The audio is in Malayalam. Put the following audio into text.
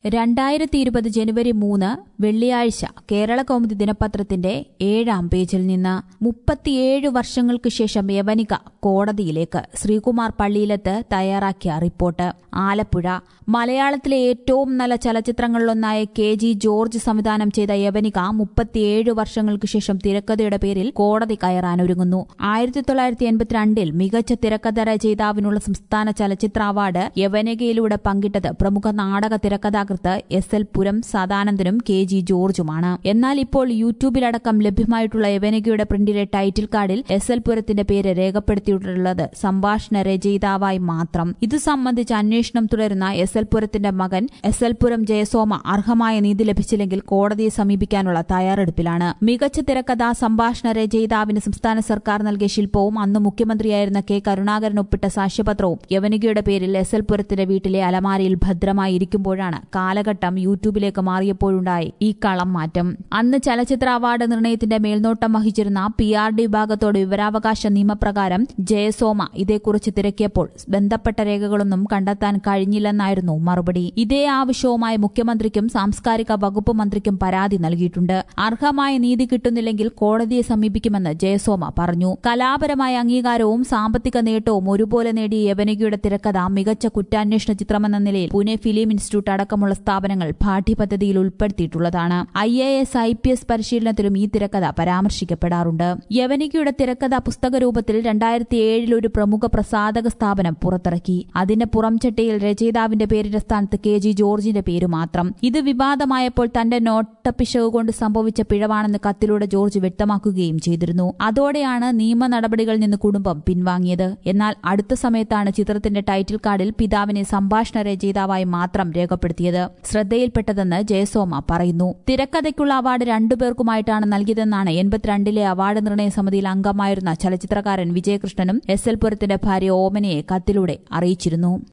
രണ്ടായിരത്തി ഇരുപത് ജനുവരി മൂന്ന് വെള്ളിയാഴ്ച കേരള കൗമുദി ദിനപത്രത്തിന്റെ ഏഴാം പേജിൽ നിന്ന് മുപ്പത്തിയേഴ് വർഷങ്ങൾക്ക് ശേഷം യവനിക കോടതിയിലേക്ക് ശ്രീകുമാർ പള്ളിയിലത്ത് തയ്യാറാക്കിയ റിപ്പോർട്ട് ആലപ്പുഴ മലയാളത്തിലെ ഏറ്റവും നല്ല ചലച്ചിത്രങ്ങളിലൊന്നായ കെ ജി ജോർജ് സംവിധാനം ചെയ്ത യവനിക മുപ്പത്തിയേഴ് വർഷങ്ങൾക്ക് ശേഷം തിരക്കഥയുടെ പേരിൽ കോടതി കയറാനൊരുങ്ങുന്നു ആയിരത്തി തൊള്ളായിരത്തി എൺപത്തിരണ്ടിൽ മികച്ച തിരക്കഥ രചയിതാവിനുള്ള സംസ്ഥാന ചലച്ചിത്ര അവാർഡ് യവനികയിലൂടെ പങ്കിട്ടത് പ്രമുഖ നാടക തിരക്കഥാകൃത്ത് എസ് എൽ പുരം സദാനന്ദനും കെ ജി ജോർജുമാണ് എന്നാൽ ഇപ്പോൾ യൂട്യൂബിലടക്കം ലഭ്യമായിട്ടുള്ള യവനികയുടെ പ്രിന്റിലെ ടൈറ്റിൽ കാർഡിൽ എസ് എൽ പുരത്തിന്റെ പേര് രേഖപ്പെടുത്തിയിട്ടുള്ളത് സംഭാഷണ രചയിതാവായി മാത്രം ഇത് സംബന്ധിച്ച് അന്വേഷണം തുടരുന്ന എസ് എൽ പുരത്തിന്റെ മകൻ എസ് എൽ പുരം ജയസോമ അർഹമായ നീതി ലഭിച്ചില്ലെങ്കിൽ കോടതിയെ സമീപിക്കാനുള്ള തയ്യാറെടുപ്പിലാണ് മികച്ച തിരക്കഥ സംഭാഷണ രചയിതാവിന് സംസ്ഥാന സർക്കാർ നൽകിയ ശില്പവും അന്ന് മുഖ്യമന്ത്രിയായിരുന്ന കെ കരുണാകരൻ ഒപ്പിട്ട സാക്ഷ്യപത്രവും യവനികയുടെ പേരിൽ എസ് എൽ പുരത്തിന്റെ വീട്ടിലെ അലമാരയിൽ ഭദ്രമായി ഇരിക്കുമ്പോഴാണ് കാലഘട്ടം യൂട്യൂബിലേക്ക് മാറിയപ്പോഴുണ്ടായി ഈ കളം മാറ്റം അന്ന് ചലച്ചിത്ര അവാർഡ് നിർണയത്തിന്റെ മേൽനോട്ടം വഹിച്ചിരുന്ന പി ആർ ഡി വിഭാഗത്തോട് വിവരാവകാശ നിയമപ്രകാരം ജയസോമ ഇതേക്കുറിച്ച് തിരക്കിയപ്പോൾ ബന്ധപ്പെട്ട രേഖകളൊന്നും കണ്ടെത്താൻ കഴിഞ്ഞില്ലെന്നായിരുന്നു മറുപടി ഇതേ ആവശ്യവുമായി മുഖ്യമന്ത്രിക്കും സാംസ്കാരിക വകുപ്പ് മന്ത്രിക്കും പരാതി നൽകിയിട്ടുണ്ട് അർഹമായ നീതി കിട്ടുന്നില്ലെങ്കിൽ കോടതിയെ സമീപിക്കുമെന്ന് ജയസോമ പറഞ്ഞു കലാപരമായ അംഗീകാരവും സാമ്പത്തിക നേട്ടവും ഒരുപോലെ നേടിയ യവനികയുടെ തിരക്കഥ മികച്ച കുറ്റാന്വേഷണ ചിത്രമെന്ന നിലയിൽ പുനെ ഫിലിം ഇൻസ്റ്റിറ്റ്യൂട്ട് അടക്കമുള്ള സ്ഥാപനങ്ങൾ പാഠ്യപദ്ധതിയിൽ ഉൾപ്പെടുത്തിയിട്ടുള്ളതാണ് I A S I P S പരിശീലനത്തിലും ഈ തിരക്കഥ പരാമർശിക്കപ്പെടാറുണ്ട് യവനികയുടെ തിരക്കഥ പുസ്തക രൂപത്തിൽ രണ്ടായിരത്തി ഏഴിൽ ഒരു പ്രമുഖ പ്രസാധക സ്ഥാപനം പുറത്തിറക്കി അതിന്റെ പുറംചട്ടയിൽ രചയിതാവിന്റെ പേരിന്റെ സ്ഥാനത്ത് കെ ജി ജോർജിന്റെ പേര് മാത്രം ഇത് വിവാദമായപ്പോൾ തന്റെ നോട്ടപ്പിശക് കൊണ്ട് സംഭവിച്ച പിഴവാണെന്ന് കത്തിലൂടെ ജോർജ് വ്യക്തമാക്കുകയും ചെയ്തിരുന്നു അതോടെയാണ് നിയമ നടപടികളിൽ നിന്ന് കുടുംബം പിൻവാങ്ങിയത് എന്നാൽ അടുത്ത സമയത്താണ് ചിത്രത്തിന്റെ ടൈറ്റിൽ കാർഡിൽ പിതാവിനെ സംഭാഷണ രചയിതാവായി മാത്രം രേഖപ്പെടുത്തിയത് ശ്രദ്ധയിൽപ്പെട്ടതെന്ന് ജയസോമ പറയുന്നു തിരക്കഥയ്ക്കുള്ള അവാർഡ് രണ്ടുപേർക്കുമായിട്ടാണ് നൽകിയതെന്നാണ് എൺപത്തിരണ്ടിലെ അവാർഡ് നിർണയ സമിതിയിൽ അംഗമായിരുന്ന ചലച്ചിത്രകാരൻ വിജയകൃഷ്ണനും എസ് എൽ പുരത്തിന്റെ ഭാര്യ ഓമനയെ കത്തിലൂടെ അറിയിച്ചിരുന്നു